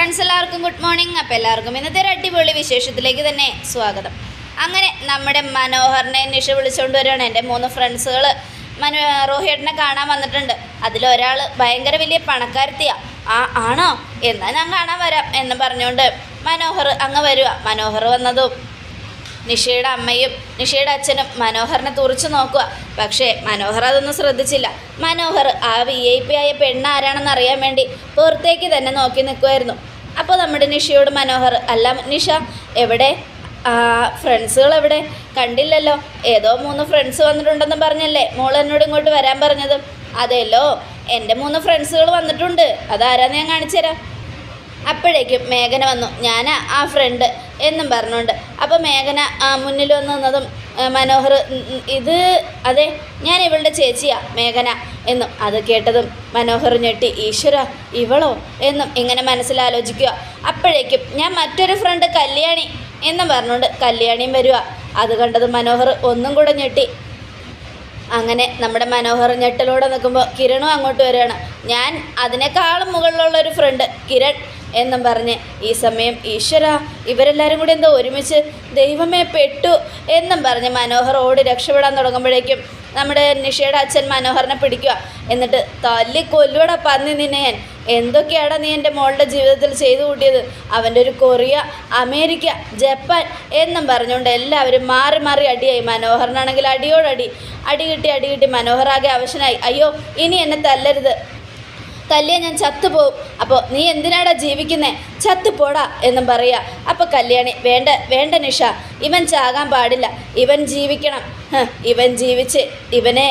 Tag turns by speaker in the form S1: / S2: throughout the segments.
S1: friends എല്ലാവർക്കും good morning അപ്പോൾ എല്ലാവർക്കും ഇന്നത്തെ ഒരു അടിപൊളി വിശേഷത്തിലേക്ക് തന്നെ സ്വാഗതം അങ്ങനെ നമ്മുടെ മനോഹറിനെ നിഷ വിളിച്ചുകൊണ്ട് വരികയാണ് എൻ്റെ മൂന്ന് ഫ്രണ്ട്സുകൾ മനു റോഹിയേട്ടനെ കാണാൻ വന്നിട്ടുണ്ട് അതിലൊരാൾ ഭയങ്കര വലിയ പണക്കാരത്തിയാ ആ ആണോ എന്നാൽ ഞാൻ കാണാൻ വരാം എന്ന് പറഞ്ഞുകൊണ്ട് മനോഹർ അങ്ങ് വരിക മനോഹർ വന്നതും നിഷയുടെ അമ്മയും നിഷയുടെ അച്ഛനും മനോഹറിനെ തുറച്ചു നോക്കുക പക്ഷേ മനോഹർ അതൊന്നും ശ്രദ്ധിച്ചില്ല മനോഹർ ആ വി ഐ പി ആയ പെണ്ണ് ആരാണെന്ന് അറിയാൻ വേണ്ടി പുറത്തേക്ക് തന്നെ നോക്കി നിൽക്കുമായിരുന്നു അപ്പോൾ നമ്മുടെ നിഷയോട് മനോഹർ അല്ല നിഷ എവിടെ ആ ഫ്രണ്ട്സുകൾ എവിടെ കണ്ടില്ലല്ലോ ഏതോ മൂന്ന് ഫ്രണ്ട്സ് വന്നിട്ടുണ്ടെന്ന് പറഞ്ഞല്ലേ മോൾ എന്നോട് ഇങ്ങോട്ട് വരാൻ പറഞ്ഞത് അതെല്ലോ എൻ്റെ മൂന്ന് ഫ്രണ്ട്സുകൾ വന്നിട്ടുണ്ട് അതാരാന്ന് ഞാൻ കാണിച്ചു തരാം അപ്പോഴേക്കും മേഘന വന്നു ഞാൻ ആ ഫ്രണ്ട് എന്നും പറഞ്ഞുകൊണ്ട് അപ്പോൾ മേഘന ആ, മുന്നിൽ വന്ന് നിന്നതും ആ, മനോഹർ ഉം, ഉം, ഇത് അതെ ഞാൻ ഇവളുടെ ചേച്ചിയാ മേഘന എന്നും അത് കേട്ടതും മനോഹർ ഞെട്ടി ഈശ്വര ഇവളോ എന്നും ഇങ്ങനെ മനസ്സിലാലോചിക്കുക അപ്പോഴേക്കും ഞാൻ മറ്റൊരു ഫ്രണ്ട് കല്യാണി എന്നും പറഞ്ഞുകൊണ്ട് കല്യാണിയും വരിക അത് കണ്ടതും മനോഹർ ഒന്നും കൂടെ ഞെട്ടി അങ്ങനെ നമ്മുടെ മനോഹർ ഞെട്ടലോടെ നിൽക്കുമ്പോൾ കിരണും അങ്ങോട്ട് വരികയാണ് ഞാൻ അതിനേക്കാളും മുകളിലുള്ള ഒരു ഫ്രണ്ട് കിരൺ എന്നും പറഞ്ഞ് ഈ സമയം ഈശ്വര ഇവരെല്ലാവരും കൂടി എന്തോ ഒരുമിച്ച് ദൈവമേ പെട്ടു എന്നും പറഞ്ഞ് മനോഹർ ഓടി രക്ഷപ്പെടാൻ തുടങ്ങുമ്പോഴേക്കും നമ്മുടെ നിഷയുടെ അച്ഛൻ മനോഹറിനെ പിടിക്കുക എന്നിട്ട് തല്ലി കൊല്ലുവടാ പന്നി നിന്നെ ഞാൻ എന്തൊക്കെയാടാ നീ എൻ്റെ മോളുടെ ജീവിതത്തിൽ ചെയ്തു കൂട്ടിയത് അവൻ്റെ ഒരു കൊറിയ അമേരിക്ക ജപ്പാൻ എന്നും പറഞ്ഞുകൊണ്ട് എല്ലാവരും മാറി മാറി അടിയായി മനോഹറിനാണെങ്കിൽ അടിയോടടി അടി കിട്ടി അടി കിട്ടി മനോഹറാകെ അവശനായി അയ്യോ ഇനി എന്നെ തല്ലരുത് തല്ലിയ ഞാൻ ചത്തുപോകും അപ്പോൾ നീ എന്തിനാടാ ജീവിക്കുന്നേ ചത്തുപോടാ എന്നും പറയാ അപ്പോൾ കല്യാണി വേണ്ട വേണ്ട നിഷ ഇവൻ ചാകാൻ പാടില്ല ഇവൻ ജീവിക്കണം ഹ്, ഇവൻ ജീവിച്ച് ഇവനെ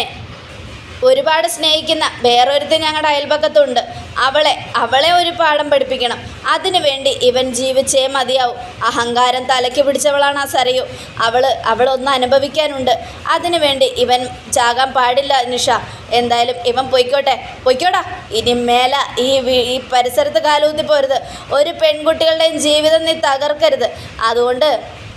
S1: ഒരുപാട് സ്നേഹിക്കുന്ന വേറൊരുത്തൻ ഞങ്ങളുടെ അയൽപക്കത്തുണ്ട് അവളെ അവളെ ഒരു പാഠം പഠിപ്പിക്കണം അതിനു വേണ്ടി ഇവൻ ജീവിച്ചേ മതിയാവും അഹങ്കാരം തലയ്ക്ക് പിടിച്ചവളാണ് ആ സരയു അവൾ അവളൊന്ന് അനുഭവിക്കാനുണ്ട് അതിനു വേണ്ടി ഇവൻ ചാകാൻ പാടില്ല നിഷ എന്തായാലും ഇവൻ പൊയ്ക്കോട്ടെ പൊയ്ക്കോടാ ഇനി മേല ഈ വീ- ഈ പരിസരത്ത് കാലൂത്തി പോരുത് ഒരു പെൺകുട്ടികളുടെയും ജീവിതം നീ തകർക്കരുത് അതുകൊണ്ട്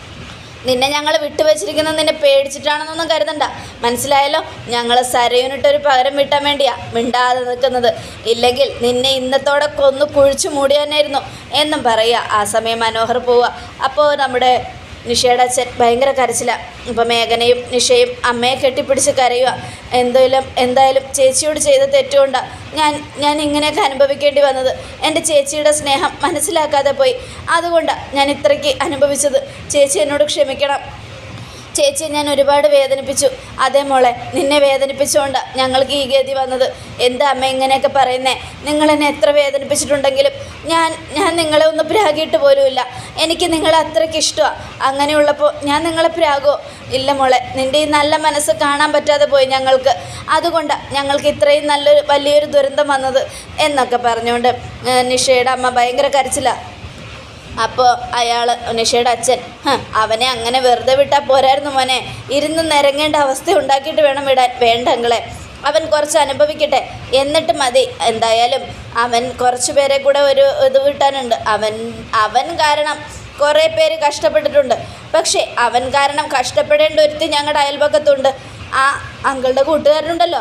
S1: നിന്നെ ഞങ്ങൾ വിട്ടുവച്ചിരിക്കുന്നത് നിന്നെ പേടിച്ചിട്ടാണെന്നൊന്നും കരുതണ്ട മനസ്സിലായല്ലോ ഞങ്ങൾ സരയുനിട്ടൊരു പകരം വിട്ടാൻ വേണ്ടിയാ മിണ്ടാതെ നിൽക്കുന്നത് ഇല്ലെങ്കിൽ നിന്നെ ഇന്നത്തോടെ കൊന്നു കുഴിച്ചു മൂടി തന്നെയായിരുന്നു എന്നും പറയുക ആ സമയം മനോഹർ പോവുക അപ്പോൾ നമ്മുടെ നിഷയുടെ അച്ഛൻ ഭയങ്കര കരച്ചില ഇപ്പോൾ മേഘനയും നിഷയും അമ്മയെ കെട്ടിപ്പിടിച്ച് കരയുക എന്തായാലും എന്തായാലും ചേച്ചിയോട് ചെയ്ത തെറ്റുകൊണ്ടാണ് ഞാൻ ഞാൻ ഇങ്ങനെയൊക്കെ അനുഭവിക്കേണ്ടി വന്നത് എൻ്റെ ചേച്ചിയുടെ സ്നേഹം മനസ്സിലാക്കാതെ പോയി അതുകൊണ്ടാണ് ഞാൻ ഇത്രയ്ക്ക് അനുഭവിച്ചത് ചേച്ചി എന്നോട് ക്ഷമിക്കണം ചേച്ചിയെ ഞാൻ ഒരുപാട് വേദനിപ്പിച്ചു അതേ മോളെ നിന്നെ വേദനിപ്പിച്ചുകൊണ്ട് ഞങ്ങൾക്ക് ഈ ഗതി വന്നത് എന്താ അമ്മ ഇങ്ങനെയൊക്കെ പറയുന്നേ നിങ്ങൾ എന്നെ എത്ര വേദനിപ്പിച്ചിട്ടുണ്ടെങ്കിലും ഞാൻ ഞാൻ നിങ്ങളെ ഒന്ന് പ്രാഗിയിട്ട് പോലുമില്ല എനിക്ക് നിങ്ങളെ അത്രയ്ക്ക് ഇഷ്ടമാണ് അങ്ങനെയുള്ളപ്പോൾ ഞാൻ നിങ്ങളെ പ്രാഗോ ഇല്ല മോളെ നിൻ്റെ ഈ നല്ല മനസ്സ് കാണാൻ പറ്റാതെ പോയി ഞങ്ങൾക്ക് അതുകൊണ്ടാണ് ഞങ്ങൾക്ക് ഇത്രയും നല്ലൊരു വലിയൊരു ദുരന്തം വന്നത് എന്നൊക്കെ പറഞ്ഞുകൊണ്ട് ഏഹ്, നിഷയുടെ അമ്മ ഭയങ്കര കരച്ചിലാണ് അപ്പോൾ അയാൾ നിഷയുടെ അച്ഛൻ "ഹ്, അവനെ അങ്ങനെ വെറുതെ വിട്ടാൽ പോരായിരുന്നു മോനെ ഇരുന്ന് നിരങ്ങേണ്ട അവസ്ഥ ഉണ്ടാക്കിയിട്ട് വേണം വിടാൻ വേണ്ട അങ്ങളെ അവൻ കുറച്ച് അനുഭവിക്കട്ടെ എന്നിട്ട് മതി എന്തായാലും അവൻ കുറച്ച് പേരെ കൂടെ ഒരു ഇത് വിട്ടാനുണ്ട് അവൻ അവൻ കാരണം കുറേ പേര് കഷ്ടപ്പെട്ടിട്ടുണ്ട് പക്ഷേ അവൻ കാരണം കഷ്ടപ്പെടേണ്ട ഒരുത്തി ഞങ്ങളുടെ അയൽപക്കത്തുണ്ട് ആ അങ്കിളുടെ കൂട്ടുകാരനുണ്ടല്ലോ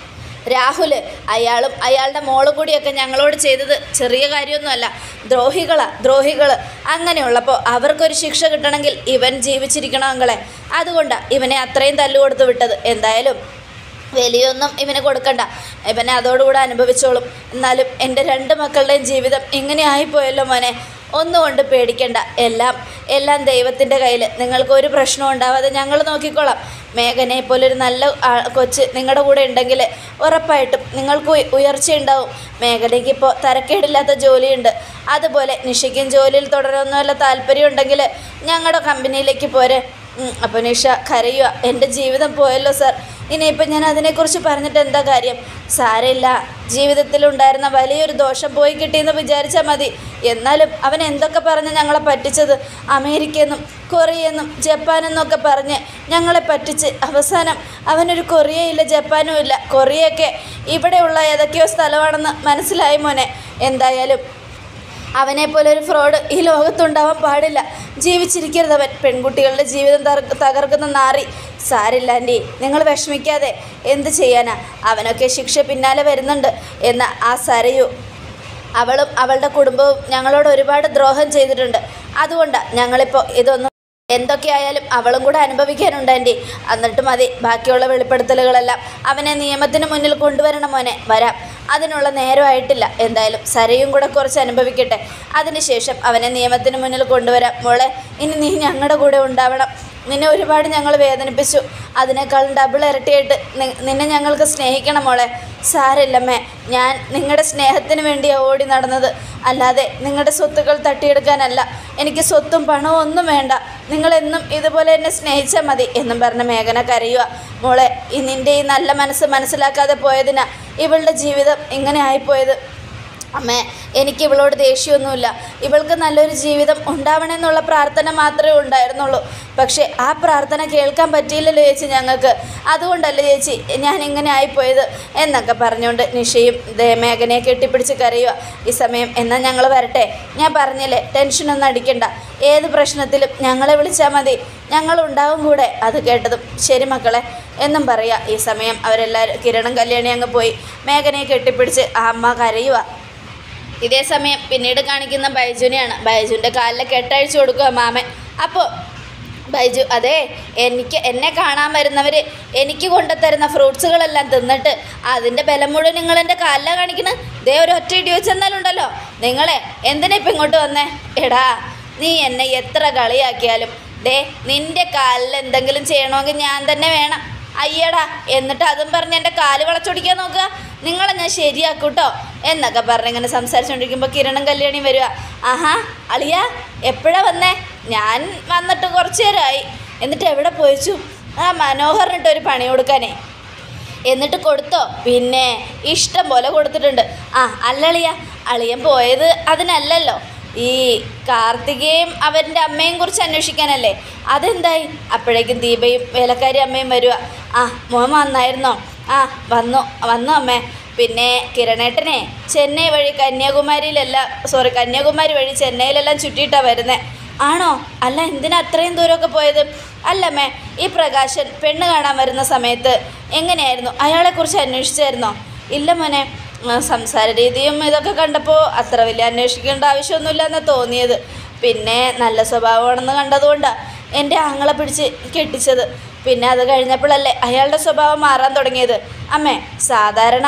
S1: രാഹുൽ അയാളും അയാളുടെ മോളും കൂടിയൊക്കെ ഞങ്ങളോട് ചെയ്തത് ചെറിയ കാര്യമൊന്നുമല്ല ദ്രോഹികളാ ദ്രോഹികൾ അങ്ങനെയുള്ളപ്പോൾ അവർക്കൊരു ശിക്ഷ കിട്ടണമെങ്കിൽ ഇവൻ ജീവിച്ചിരിക്കണം അങ്ങളെ അതുകൊണ്ടാണ് ഇവനെ അത്രയും തല്ലു കൊടുത്ത് വിട്ടത് എന്തായാലും വലിയൊന്നും ഇവന് കൊടുക്കണ്ട ഇവനെ അതോടുകൂടെ അനുഭവിച്ചോളും എന്നാലും എൻ്റെ രണ്ട് മക്കളുടെയും ജീവിതം ഇങ്ങനെ ആയിപ്പോയല്ലോ മോനെ ഒന്നുകൊണ്ട് പേടിക്കണ്ട എല്ലാം എല്ലാം ദൈവത്തിൻ്റെ കയ്യിൽ നിങ്ങൾക്ക് ഒരു പ്രശ്നവും ഉണ്ടാവാതെ ഞങ്ങൾ നോക്കിക്കോളാം മേഘനെ പോലൊരു നല്ല ആ- കൊച്ച് നിങ്ങളുടെ കൂടെ ഉണ്ടെങ്കിൽ ഉറപ്പായിട്ടും നിങ്ങൾക്ക് ഉയ- ഉയർച്ചയുണ്ടാവും മേഘനയ്ക്ക് ഇപ്പോൾ തരക്കേടില്ലാത്ത ജോലിയുണ്ട് അതുപോലെ നിഷയ്ക്കും ജോലിയിൽ തുടരാനൊന്നും വല്ല താല്പര്യം ഉണ്ടെങ്കിൽ ഞങ്ങളുടെ കമ്പനിയിലേക്ക് പോരെ ഉം, അപ്പോൾ നിഷ കരയുക എൻ്റെ ജീവിതം പോയല്ലോ സാർ ഇനിയിപ്പോൾ ഞാൻ അതിനെക്കുറിച്ച് പറഞ്ഞിട്ട് എന്താ കാര്യം സാരമില്ല ജീവിതത്തിലുണ്ടായിരുന്ന വലിയൊരു ദോഷം പോയി കിട്ടിയെന്ന് വിചാരിച്ചാൽ മതി എന്നാലും അവൻ എന്തൊക്കെ പറഞ്ഞ് ഞങ്ങളെ പറ്റിച്ചത് അമേരിക്കയെന്നും കൊറിയെന്നും ജപ്പാനെന്നൊക്കെ പറഞ്ഞ് ഞങ്ങളെ പറ്റിച്ച് അവസാനം അവനൊരു കൊറിയയില്ല ജപ്പാനും ഇല്ല കൊറിയൊക്കെ ഇവിടെയുള്ള ഏതൊക്കെയോ സ്ഥലമാണെന്ന് മനസ്സിലായി മോനെ എന്തായാലും അവനെ പോലെ ഒരു ഫ്രോഡ് ഈ ലോകത്തുണ്ടാവാൻ പാടില്ല ജീവിച്ചിരിക്കരുത് അവൻ പെൺകുട്ടികളുടെ ജീവിതം തകർ- തകർക്കുന്ന നാറി സാരില്ല ആൻറ്റി നിങ്ങൾ വിഷമിക്കാതെ എന്ത് ചെയ്യാനാ അവനൊക്കെ ശിക്ഷ പിന്നാലെ വരുന്നുണ്ട് എന്ന ആ സരയു അവളും അവളുടെ കുടുംബവും ഞങ്ങളോട് ഒരുപാട് ദ്രോഹം ചെയ്തിട്ടുണ്ട് അതുകൊണ്ടാണ് ഞങ്ങളിപ്പോൾ ഇതൊന്നും എന്തൊക്കെയായാലും അവളും കൂടെ അനുഭവിക്കാനുണ്ട് ആൻറ്റി എന്നിട്ട് മതി ബാക്കിയുള്ള വെളിപ്പെടുത്തലുകളെല്ലാം അവനെ നിയമത്തിന് മുന്നിൽ കൊണ്ടുവരണം മോനെ വരാം അതിനുള്ള നേരമായിട്ടില്ല എന്തായാലും സരയും കൂടെ കുറച്ച് അനുഭവിക്കട്ടെ അതിനുശേഷം അവനെ നിയമത്തിന് മുന്നിൽ കൊണ്ടുവരാം മോളെ ഇനി നീ ഞങ്ങളുടെ കൂടെ ഉണ്ടാവണം നിന്നെ ഒരുപാട് ഞങ്ങൾ വേദനിപ്പിച്ചു അതിനേക്കാളും ഡബിൾ ഇരട്ടിയായിട്ട് നി- നിന്നെ ഞങ്ങൾക്ക് സ്നേഹിക്കണം മോളെ സാരമില്ലമ്മേ ഞാൻ നിങ്ങളുടെ സ്നേഹത്തിന് വേണ്ടിയാണ് ഓടി നടന്നത് അല്ലാതെ നിങ്ങളുടെ സ്വത്തുക്കൾ തട്ടിയെടുക്കാനല്ല എനിക്ക് സ്വത്തും പണവും ഒന്നും വേണ്ട നിങ്ങളെന്നും ഇതുപോലെ എന്നെ സ്നേഹിച്ചാൽ മതി എന്നും പറഞ്ഞ് മേഘന കരയുക മോളെ ഈ നിൻ്റെ ഈ നല്ല മനസ്സ് മനസ്സിലാക്കാതെ പോയതിനാ ഇവളുടെ ജീവിതം ഇങ്ങനെ ആയിപ്പോയത് അമ്മേ എനിക്ക് ഇവളോട് ദേഷ്യമൊന്നുമില്ല ഇവൾക്ക് നല്ലൊരു ജീവിതം ഉണ്ടാവണമെന്നുള്ള പ്രാർത്ഥന മാത്രമേ ഉണ്ടായിരുന്നുള്ളൂ പക്ഷേ ആ പ്രാർത്ഥന കേൾക്കാൻ പറ്റിയില്ലല്ലോ ചേച്ചി ഞങ്ങൾക്ക് അതുകൊണ്ടല്ലേ ചേച്ചി ഞാൻ ഇങ്ങനെ ആയിപ്പോയത് എന്നൊക്കെ പറഞ്ഞുകൊണ്ട് നിഷയും ദേ മേഘനയെ കെട്ടിപ്പിടിച്ച് കരയുക ഈ സമയം എന്നാൽ ഞങ്ങൾ വരട്ടെ ഞാൻ പറഞ്ഞില്ലേ ടെൻഷനൊന്നും അടിക്കണ്ട ഏത് പ്രശ്നത്തിലും ഞങ്ങളെ വിളിച്ചാൽ മതി ഞങ്ങളുണ്ടാവും കൂടെ അത് കേട്ടതും ശരി മക്കളെ എന്നും പറയാ ഈ സമയം അവരെല്ലാവരും കിരണും കല്യാണി അങ്ങ് പോയി മേഘനയെ കെട്ടിപ്പിടിച്ച് ആ അമ്മ കരയുക ഇതേ സമയം പിന്നീട് കാണിക്കുന്ന ബൈജുനെയാണ് ബൈജുവിൻ്റെ കാലിൽ കെട്ടഴിച്ചു കൊടുക്കുക മാമൻ അപ്പോൾ ബൈജു അതെ എനിക്ക് എന്നെ കാണാൻ വരുന്നവർ എനിക്ക് കൊണ്ടുതരുന്ന ഫ്രൂട്ട്സുകളെല്ലാം തിന്നിട്ട് അതിൻ്റെ ബലം മുഴുവൻ നിങ്ങൾ എൻ്റെ കാലിലാണ് കാണിക്കണത് ദേ ഒരു ഒറ്റ ഇടി വെച്ചെന്നാലുണ്ടല്ലോ നിങ്ങളെ എന്തിനാ ഇപ്പം ഇങ്ങോട്ട് വന്നേ എടാ നീ എന്നെ എത്ര കളിയാക്കിയാലും ദേ നിൻ്റെ കാലിൽ എന്തെങ്കിലും ചെയ്യണമെങ്കിൽ ഞാൻ തന്നെ വേണം അയ്യടാ എന്നിട്ട് അതും പറഞ്ഞ് എൻ്റെ കാല് വളച്ചൊടിക്കാൻ നോക്കുക നിങ്ങളെ ഞാൻ ശരിയാക്കൂട്ടോ എന്നൊക്കെ പറഞ്ഞ് ഇങ്ങനെ സംസാരിച്ചുകൊണ്ടിരിക്കുമ്പോൾ കിരണും കല്യാണി വരിക ആഹാ അളിയ എപ്പോഴാ വന്നേ ഞാൻ വന്നിട്ട് കുറച്ച് നേരമായി എന്നിട്ട് എവിടെ പോയിച്ചു ആ മനോഹറിനിട്ട് ഒരു പണി കൊടുക്കാനേ എന്നിട്ട് കൊടുത്തോ പിന്നെ ഇഷ്ടം പോലെ കൊടുത്തിട്ടുണ്ട് ആ അല്ലളിയ അളിയൻ പോയത് അതിനല്ലല്ലോ ഈ കാർത്തികയും അവൻ്റെ അമ്മയും കുറിച്ച് അന്വേഷിക്കാനല്ലേ അതെന്തായി അപ്പോഴേക്കും ദീപയും വേലക്കാരി അമ്മയും വരിക ആ മോൻ വന്നായിരുന്നോ ആ വന്നു വന്നു അമ്മേ പിന്നെ കിരണേട്ടനെ ചെന്നൈ വഴി കന്യാകുമാരിയിലല്ല സോറി കന്യാകുമാരി വഴി ചെന്നൈയിലെല്ലാം ചുറ്റിയിട്ടാണ് വരുന്നത് ആണോ അല്ല എന്തിനാ അത്രയും ദൂരമൊക്കെ പോയത് അല്ലമ്മേ ഈ പ്രകാശൻ പെണ്ണ് കാണാൻ വരുന്ന സമയത്ത് എങ്ങനെയായിരുന്നു അയാളെക്കുറിച്ച് അന്വേഷിച്ചായിരുന്നോ ഇല്ല മോനെ ആ, സംസാര രീതിയും ഇതൊക്കെ കണ്ടപ്പോൾ അത്ര വലിയ അന്വേഷിക്കേണ്ട ആവശ്യമൊന്നുമില്ല എന്നാണ് തോന്നിയത് പിന്നെ നല്ല സ്വഭാവമാണെന്ന് കണ്ടതുകൊണ്ടാണ് എൻ്റെ ആങ്ങളെ പിടിച്ച് കെട്ടിച്ചത് പിന്നെ അത് കഴിഞ്ഞപ്പോഴല്ലേ അയാളുടെ സ്വഭാവം മാറാൻ തുടങ്ങിയത് അമ്മേ സാധാരണ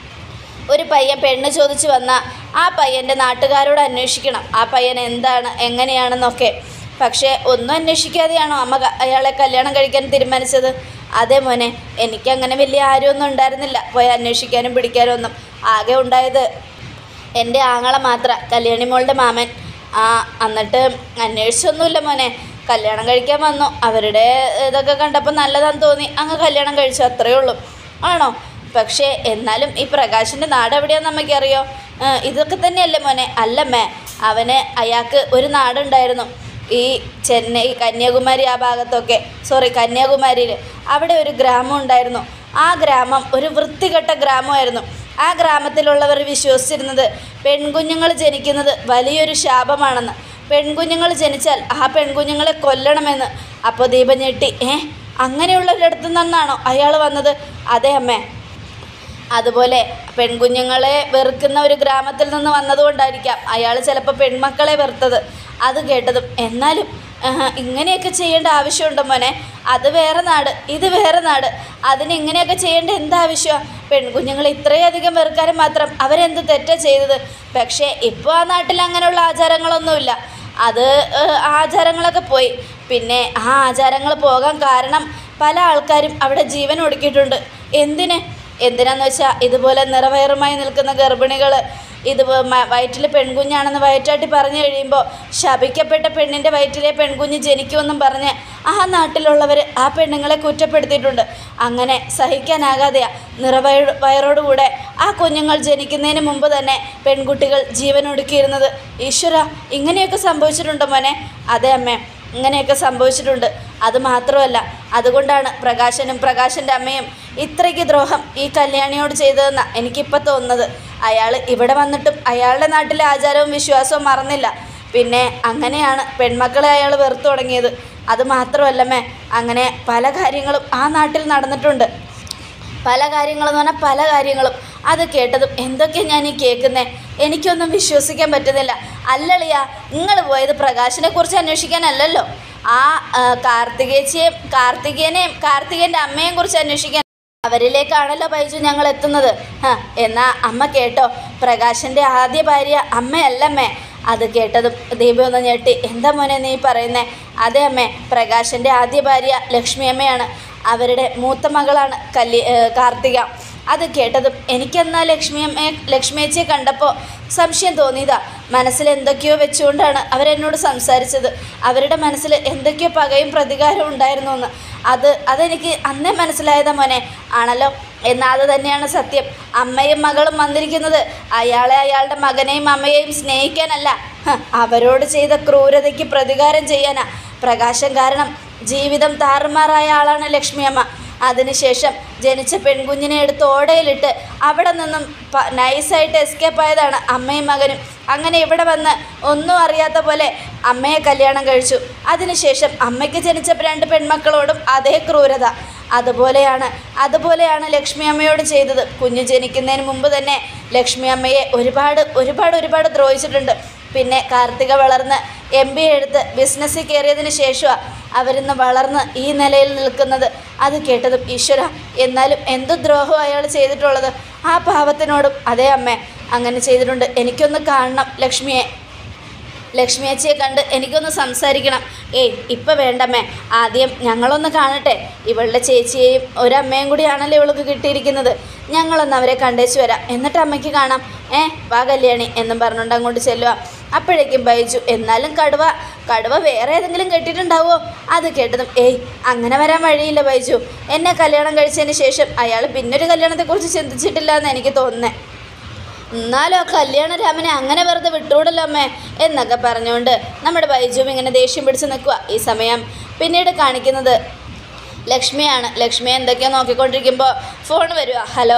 S1: ഒരു പയ്യൻ പെണ്ണ് ചോദിച്ചു വന്ന ആ പയ്യൻ്റെ നാട്ടുകാരോട് അന്വേഷിക്കണം ആ പയ്യൻ എന്താണ് എങ്ങനെയാണെന്നൊക്കെ പക്ഷേ ഒന്നും അന്വേഷിക്കാതെയാണോ അമ്മ ക- അയാളെ കല്യാണം കഴിക്കാൻ തീരുമാനിച്ചത് അതെ മോനെ എനിക്കങ്ങനെ വലിയ ആരുമൊന്നും ഉണ്ടായിരുന്നില്ല പോയി അന്വേഷിക്കാനും പിടിക്കാനും ഒന്നും ആകെ ഉണ്ടായത് എൻ്റെ ആങ്ങള മാത്ര കല്യാണി മോളുടെ മാമൻ ആ എന്നിട്ട് അന്വേഷിച്ചൊന്നുമില്ല മോനെ കല്യാണം കഴിക്കാൻ വന്നു അവരുടെ ഇതൊക്കെ കണ്ടപ്പോൾ നല്ലതാന്ന് തോന്നി അങ്ങ് കല്യാണം കഴിച്ചു അത്രയേ ഉള്ളൂ ആണോ പക്ഷേ എന്നാലും ഈ പ്രകാശിൻ്റെ നാട് എവിടെയാണെന്ന് നമുക്കറിയോ ആ, ഇതൊക്കെ തന്നെയല്ലേ മോനെ അല്ലമ്മേ അവന് അയാൾക്ക് ഒരു നാടുണ്ടായിരുന്നു ഈ ചെന്നൈ കന്യാകുമാരി ആ ഭാഗത്തൊക്കെ സോറി കന്യാകുമാരിയിൽ അവിടെ ഒരു ഗ്രാമം ഉണ്ടായിരുന്നു ആ ഗ്രാമം ഒരു വൃത്തികെട്ട ഗ്രാമമായിരുന്നു ആ ഗ്രാമത്തിലുള്ളവർ വിശ്വസിച്ചിരുന്നത് പെൺകുഞ്ഞുങ്ങൾ ജനിക്കുന്നത് വലിയൊരു ശാപമാണെന്ന് പെൺകുഞ്ഞുങ്ങൾ ജനിച്ചാൽ ആ പെൺകുഞ്ഞുങ്ങളെ കൊല്ലണമെന്ന് അപ്പോൾ ദീപ ഞെട്ടി ഏ അങ്ങനെയുള്ളവരിടത്തു നിന്നാണോ അയാൾ വന്നത് അതെ അമ്മേ അതുപോലെ പെൺകുഞ്ഞുങ്ങളെ വെറുക്കുന്ന ഒരു ഗ്രാമത്തിൽ നിന്ന് വന്നതുകൊണ്ടായിരിക്കാം അയാൾ ചിലപ്പോൾ പെൺമക്കളെ വെറുത്തത് അത് കേട്ടതും എന്നാലും ആഹ്, ഇങ്ങനെയൊക്കെ ചെയ്യേണ്ട ആവശ്യമുണ്ടോ മോനെ അത് വേറെ നാട് ഇത് വേറെ നാട് അതിന് ഇങ്ങനെയൊക്കെ ചെയ്യേണ്ട എന്താവശ്യമാണ് പെൺകുഞ്ഞുങ്ങളെ ഇത്രയധികം വെറുക്കാനും മാത്രം അവരെന്ത് തെറ്റാ ചെയ്തത് പക്ഷേ ഇപ്പോൾ ആ നാട്ടിൽ അങ്ങനെയുള്ള ആചാരങ്ങളൊന്നുമില്ല അത് ഏഹ്, ആചാരങ്ങളൊക്കെ പോയി പിന്നെ ആ ആചാരങ്ങൾ പോകാൻ കാരണം പല ആൾക്കാരും അവിടെ ജീവൻ ഒടുക്കിയിട്ടുണ്ട് എന്തിന് എന്തിനാന്ന് വെച്ചാൽ ഇതുപോലെ നിറവയറുമായി നിൽക്കുന്ന ഗർഭിണികൾ ഇത് വയറ്റിൽ പെൺകുഞ്ഞാണെന്ന് വയറ്റാട്ടി പറഞ്ഞു കഴിയുമ്പോൾ ശപിക്കപ്പെട്ട പെണ്ണിൻ്റെ വയറ്റിലെ പെൺകുഞ്ഞ് ജനിക്കുമെന്നും പറഞ്ഞ് ആ നാട്ടിലുള്ളവർ ആ പെണ്ണുങ്ങളെ കുറ്റപ്പെടുത്തിയിട്ടുണ്ട് അങ്ങനെ സഹിക്കാനാകാതെയാ നിറവയ വയറോടുകൂടെ ആ കുഞ്ഞുങ്ങൾ ജനിക്കുന്നതിന് മുമ്പ് തന്നെ പെൺകുട്ടികൾ ജീവൻ ഒടുക്കിയിരുന്നത് ഈശ്വര ഇങ്ങനെയൊക്കെ സംഭവിച്ചിട്ടുണ്ടോ മോനെ അതെ അമ്മേ ഇങ്ങനെയൊക്കെ സംഭവിച്ചിട്ടുണ്ട് അത് മാത്രമല്ല അതുകൊണ്ടാണ് പ്രകാശനും പ്രകാശൻ്റെ അമ്മയും ഇത്രയ്ക്ക് ദ്രോഹം ഈ കല്യാണിയോട് ചെയ്തതെന്നാണ് എനിക്കിപ്പോൾ തോന്നുന്നത് അയാൾ ഇവിടെ വന്നിട്ടും അയാളുടെ നാട്ടിലെ ആചാരവും വിശ്വാസവും മറന്നില്ല പിന്നെ അങ്ങനെയാണ് പെൺമക്കളെ അയാൾ വെറുത്തു തുടങ്ങിയത് അത് മാത്രമല്ലമ്മേ അങ്ങനെ പല കാര്യങ്ങളും ആ നാട്ടിൽ നടന്നിട്ടുണ്ട് പല കാര്യങ്ങളെന്ന് പറഞ്ഞാൽ പല കാര്യങ്ങളും അത് കേട്ടതും എന്തൊക്കെയാ ഞാൻ ഈ കേൾക്കുന്നേ എനിക്കൊന്നും വിശ്വസിക്കാൻ പറ്റുന്നില്ല അല്ലളിയ നിങ്ങൾ പോയത് പ്രകാശിനെ കുറിച്ച് അന്വേഷിക്കാനല്ലല്ലോ ആ ആ, കാർത്തികേച്ചിയെയും കാർത്തികേനെയും കാർത്തികേൻ്റെ അമ്മയെയും കുറിച്ച് അന്വേഷിക്കാൻ അവരിലേക്കാണല്ലോ ബൈജു ഞങ്ങൾ എത്തുന്നത് ഹ, എന്നാ അമ്മ കേട്ടോ പ്രകാശൻ്റെ ആദ്യ ഭാര്യ അമ്മയല്ലമ്മേ അത് കേട്ടതും ദീപ ഒന്ന് ഞെട്ടി എന്താ മോനെ നീ പറയുന്നേ അതെ അമ്മേ പ്രകാശൻ്റെ ആദ്യ ഭാര്യ ലക്ഷ്മി അമ്മയാണ് അവരുടെ മൂത്ത മകളാണ് കല്യ ഏ, കാർത്തിക അത് കേട്ടതും എനിക്കെന്നാ ലക്ഷ്മി അമ്മയെ ലക്ഷ്മിയച്ചിയെ കണ്ടപ്പോൾ സംശയം തോന്നിയതാ മനസ്സിൽ എന്തൊക്കെയോ വെച്ചുകൊണ്ടാണ് അവരെന്നോട് സംസാരിച്ചത് അവരുടെ മനസ്സിൽ എന്തൊക്കെയോ പകയും പ്രതികാരവും ഉണ്ടായിരുന്നു എന്ന് അത് അതെനിക്ക് അന്നേ മനസ്സിലായതാ മോനെ ആണല്ലോ എന്നാൽ അത് തന്നെയാണ് സത്യം അമ്മയും മകളും വന്നിരിക്കുന്നത് അയാളെ അയാളുടെ മകനെയും അമ്മയെയും സ്നേഹിക്കാനല്ല ഹ, അവരോട് ചെയ്ത ക്രൂരതയ്ക്ക് പ്രതികാരം ചെയ്യാനാ പ്രകാശം കാരണം ജീവിതം താറുമാറായ ആളാണ് ലക്ഷ്മിയമ്മ അതിനുശേഷം ജനിച്ച പെൺകുഞ്ഞിനെ എടുത്ത് ഓടയിലിട്ട് അവിടെ നിന്നും പ- നൈസായിട്ട് എസ്കേപ്പ് ആയതാണ് അമ്മയും മകനും അങ്ങനെ ഇവിടെ വന്ന് ഒന്നും അറിയാത്ത പോലെ അമ്മയെ കല്യാണം കഴിച്ചു അതിനുശേഷം അമ്മയ്ക്ക് ജനിച്ച രണ്ട് പെൺമക്കളോടും അതേ ക്രൂരത അതുപോലെയാണ് അതുപോലെയാണ് ലക്ഷ്മി അമ്മയോട് ചെയ്തത് കുഞ്ഞ് ജനിക്കുന്നതിന് മുമ്പ് തന്നെ ലക്ഷ്മി അമ്മയെ ഒരുപാട് ഒരുപാട് ഒരുപാട് ദ്രോഹിച്ചിട്ടുണ്ട് പിന്നെ കാർത്തിക വളർന്ന് എം ബി എടുത്ത് ബിസിനസ്സിൽ കയറിയതിന് ശേഷമാണ് അവരിന്ന് വളർന്ന് ഈ നിലയിൽ നിൽക്കുന്നത് അത് കേട്ടതും ഈശ്വര എന്നാലും എന്തു ദ്രോഹം അയാൾ ചെയ്തിട്ടുള്ളത് ആ പാവത്തിനോടും അതേ അമ്മേ അങ്ങനെ ചെയ്തിട്ടുണ്ട് എനിക്കൊന്ന് കാണണം ലക്ഷ്മിയെ ലക്ഷ്മിയച്ചിയെ കണ്ട് എനിക്കൊന്ന് സംസാരിക്കണം ഏയ് ഇപ്പം വേണ്ടമ്മേ ആദ്യം ഞങ്ങളൊന്ന് കാണട്ടെ ഇവളുടെ ചേച്ചിയെയും ഒരമ്മയും കൂടിയാണല്ലോ ഇവൾക്ക് കിട്ടിയിരിക്കുന്നത് ഞങ്ങളൊന്ന് അവരെ കണ്ടേച്ച് വരാം എന്നിട്ട് അമ്മയ്ക്ക് കാണാം ഏ വാ കല്യാണി എന്നും പറഞ്ഞുകൊണ്ട് അങ്ങോട്ട് ചെല്ലുക അപ്പോഴേക്കും ബൈജു എന്നാലും കടുവ കടുവ വേറെ ഏതെങ്കിലും കെട്ടിയിട്ടുണ്ടാവോ അത് കേട്ടതും ഏയ് അങ്ങനെ വരാൻ വഴിയില്ല ബൈജു എന്നെ കല്യാണം കഴിച്ചതിന് ശേഷം അയാൾ പിന്നൊരു കല്യാണത്തെക്കുറിച്ച് ചിന്തിച്ചിട്ടില്ല എന്ന് എനിക്ക് തോന്നുന്നേ എന്നാലും ആ കല്യാണരാമനെ അങ്ങനെ വെറുതെ വിട്ടുകൂടല്ലോ അമ്മേ എന്നൊക്കെ പറഞ്ഞുകൊണ്ട് നമ്മുടെ ബൈജുവും ഇങ്ങനെ ദേഷ്യം പിടിച്ച് നിൽക്കുക ഈ സമയം പിന്നീട് കാണിക്കുന്നത് ലക്ഷ്മിയാണ് ലക്ഷ്മി എന്തൊക്കെയോ നോക്കിക്കൊണ്ടിരിക്കുമ്പോൾ ഫോൺ വരിക ഹലോ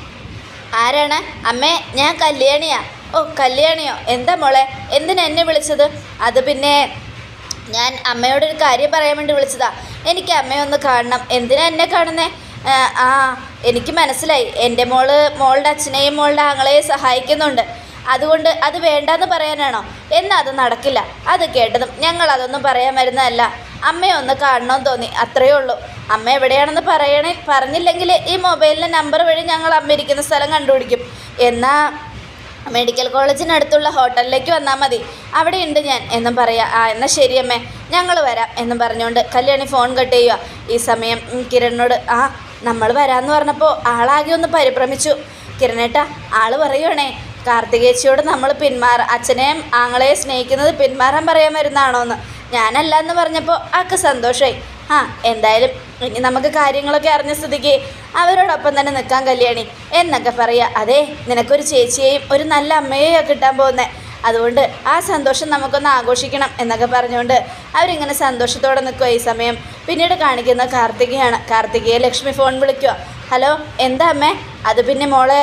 S1: ആരാണ് അമ്മേ ഞാൻ കല്യാണിയാ ഓ കല്യാണിയോ എന്താ മോളെ എന്തിനാ എന്നെ വിളിച്ചത് അത് പിന്നെ ഞാൻ അമ്മയോടൊരു കാര്യം പറയാൻ വേണ്ടി വിളിച്ചതാ എനിക്ക് അമ്മയെ ഒന്ന് കാണണം എന്തിനാ എന്നെ കാണുന്നേ ആ, ആ എനിക്ക് മനസ്സിലായി എൻ്റെ മോള് മോളുടെ അച്ഛനെയും മോളുടെ ആങ്ങളെയും സഹായിക്കുന്നുണ്ട് അതുകൊണ്ട് അത് വേണ്ടാന്ന് പറയാനാണോ എന്നാൽ അത് നടക്കില്ല അത് കേട്ടതും ഞങ്ങൾ അതൊന്നും പറയാൻ വരുന്നതല്ല അമ്മയെ ഒന്ന് കാണണമെന്ന് തോന്നി അത്രയേ ഉള്ളൂ അമ്മ എവിടെയാണെന്ന് പറയണേ പറഞ്ഞില്ലെങ്കിൽ ഈ മൊബൈലിലെ നമ്പർ വഴി ഞങ്ങൾ അമ്മ ഇരിക്കുന്ന സ്ഥലം കണ്ടുപിടിക്കും എന്നാൽ മെഡിക്കൽ കോളേജിനടുത്തുള്ള ഹോട്ടലിലേക്ക് വന്നാൽ മതി അവിടെ ഉണ്ട് ഞാൻ എന്നും പറയാം ആ എന്നാൽ ശരി അമ്മേ ഞങ്ങൾ വരാം എന്നും പറഞ്ഞുകൊണ്ട് കല്യാണി ഫോൺ കട്ട് ചെയ്യുക ഈ സമയം ഉം, കിരണിനോട് ആ നമ്മൾ വരാമെന്ന് പറഞ്ഞപ്പോൾ ആളാകെ ഒന്ന് പരിഭ്രമിച്ചു കിരണേട്ടാ ആള് പറയുവാണേ കാർത്തികേച്ചിയോട് നമ്മൾ പിന്മാറ അച്ഛനെയും ആങ്ങളെയും സ്നേഹിക്കുന്നത് പിന്മാറാൻ പറയാൻ വരുന്നതാണോ എന്ന് ഞാനല്ല എന്ന് പറഞ്ഞപ്പോൾ ആൾക്ക് സന്തോഷമായി ആ എന്തായാലും ഇനി നമുക്ക് കാര്യങ്ങളൊക്കെ അറിഞ്ഞ സ്ഥിതിക്ക് അവരോടൊപ്പം തന്നെ നിൽക്കാൻ കല്യാണി എന്നൊക്കെ പറയുക അതെ നിനക്കൊരു ചേച്ചിയെയും ഒരു നല്ല അമ്മയെയും കിട്ടാൻ പോകുന്നത് അതുകൊണ്ട് ആ സന്തോഷം നമുക്കൊന്ന് ആഘോഷിക്കണം എന്നൊക്കെ പറഞ്ഞുകൊണ്ട് അവരിങ്ങനെ സന്തോഷത്തോടെ നിൽക്കുക ഈ സമയം പിന്നീട് കാണിക്കുന്ന കാർത്തികയാണ് കാർത്തികയെ ലക്ഷ്മി ഫോൺ വിളിക്കുക ഹലോ എന്താ അമ്മേ അത് പിന്നെ മോളെ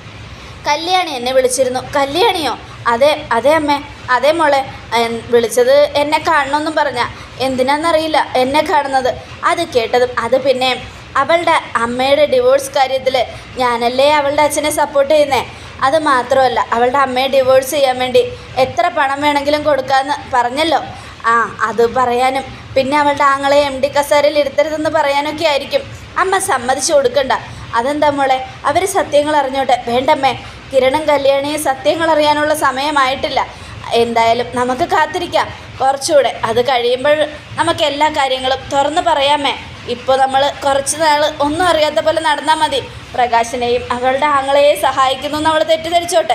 S1: കല്യാണി എന്നെ വിളിച്ചിരുന്നു കല്യാണിയോ അതെ അതെ അമ്മേ അതെ മോളെ എൻ- വിളിച്ചത് എന്നെ കാണണമെന്നും പറഞ്ഞ എന്തിനാന്നറിയില്ല എന്നെ കാണുന്നത് അത് കേട്ടതും അത് പിന്നെ അവളുടെ അമ്മയുടെ ഡിവോഴ്സ് കാര്യത്തിൽ ഞാനല്ലേ അവളുടെ അച്ഛനെ സപ്പോർട്ട് ചെയ്യുന്നേ അത് മാത്രമല്ല അവളുടെ അമ്മയെ ഡിവോഴ്സ് ചെയ്യാൻ വേണ്ടി എത്ര പണം വേണമെങ്കിലും കൊടുക്കാമെന്ന് പറഞ്ഞല്ലോ ആ അത് പറയാനും പിന്നെ അവളുടെ ആങ്ങളെ എം ഡി കസേരയിൽ ഇരുത്തരുതെന്ന് പറയാനൊക്കെ ആയിരിക്കും അമ്മ സമ്മതിച്ചു കൊടുക്കണ്ട അതെന്താ മോളെ അവർ സത്യങ്ങൾ അറിഞ്ഞോട്ടെ വേണ്ടമ്മേ കിരണും കല്യാണിയും സത്യങ്ങൾ അറിയാനുള്ള സമയമായിട്ടില്ല എന്തായാലും നമുക്ക് കാത്തിരിക്കാം കുറച്ചുകൂടെ അത് കഴിയുമ്പോൾ നമുക്ക് എല്ലാ കാര്യങ്ങളും തുറന്നു പറയാമേ ഇപ്പോൾ നമ്മൾ കുറച്ച് നാൾ ഒന്നും അറിയാത്ത പോലെ നടന്നാൽ മതി പ്രകാശിനെയും അവളുടെ ആങ്ങളെയും സഹായിക്കുന്നു എന്ന് അവൾ തെറ്റിദ്ധരിച്ചോട്ടെ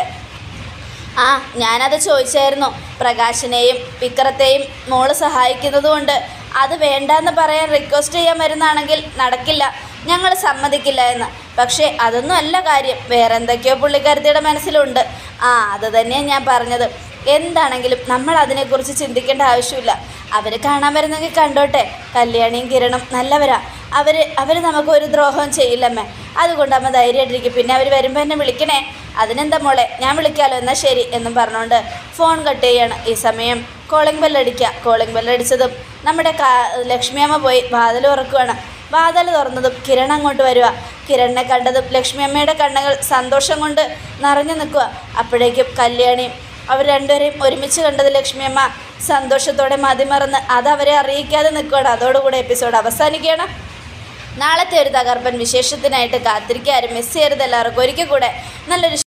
S1: ആ ഞാനത് ചോദിച്ചായിരുന്നു പ്രകാശിനെയും വിക്രത്തെയും മോള് സഹായിക്കുന്നത് കൊണ്ട് അത് വേണ്ടാന്ന് പറയാൻ റിക്വസ്റ്റ് ചെയ്യാൻ വരുന്നതാണെങ്കിൽ നടക്കില്ല ഞങ്ങൾ സമ്മതിക്കില്ല എന്ന് പക്ഷേ അതൊന്നും അല്ല കാര്യം വേറെ എന്തൊക്കെയോ പുള്ളിക്കാരത്തിയുടെ മനസ്സിലുണ്ട് ആ അത് തന്നെയാണ് ഞാൻ പറഞ്ഞത് എന്താണെങ്കിലും നമ്മൾ അതിനെക്കുറിച്ച് ചിന്തിക്കേണ്ട ആവശ്യമില്ല അവർ കാണാൻ വരുന്നെങ്കിൽ കണ്ടോട്ടെ കല്യാണിയും കിരണും നല്ലവരാ അവർ അവർ നമുക്ക് ഒരു ദ്രോഹവും ചെയ്യില്ലമ്മേ അതുകൊണ്ട് അമ്മ ധൈര്യമായിട്ടിരിക്കും പിന്നെ അവർ വരുമ്പോൾ എന്നെ വിളിക്കണേ അതിനെന്താ മോളെ ഞാൻ വിളിക്കാമല്ലോ എന്നാൽ ശരി എന്നും പറഞ്ഞുകൊണ്ട് ഫോൺ കട്ട് ചെയ്യാണ് ഈ സമയം കോളിംഗ് ബെല്ലടിക്കുക കോളിംഗ് ബെല്ലടിച്ചതും നമ്മുടെ കാ ലക്ഷ്മിയമ്മ പോയി വാതിൽ തുറക്കുകയാണ് വാതിൽ തുറന്നതും കിരൺ അങ്ങോട്ട് വരിക കിരണിനെ കണ്ടതും ലക്ഷ്മി അമ്മയുടെ കണ്ണുകൾ സന്തോഷം കൊണ്ട് നിറഞ്ഞു നിൽക്കുക അപ്പോഴേക്കും കല്യാണിയും അവർ രണ്ടുപേരെയും ഒരുമിച്ച് കണ്ടത് ലക്ഷ്മിയമ്മ സന്തോഷത്തോടെ മതിമറന്ന് അത് അവരെ അറിയിക്കാതെ നിൽക്കുകയാണ് അതോടുകൂടെ എപ്പിസോഡ് അവസാനിക്കുകയാണ് നാളത്തെ ഒരു തകർപ്പൻ വിശേഷത്തിനായിട്ട് കാത്തിരിക്കാരും മിസ് ചെയ്യരുത് എല്ലാവർക്കും ഒരിക്കൽ കൂടെ നല്ലൊരു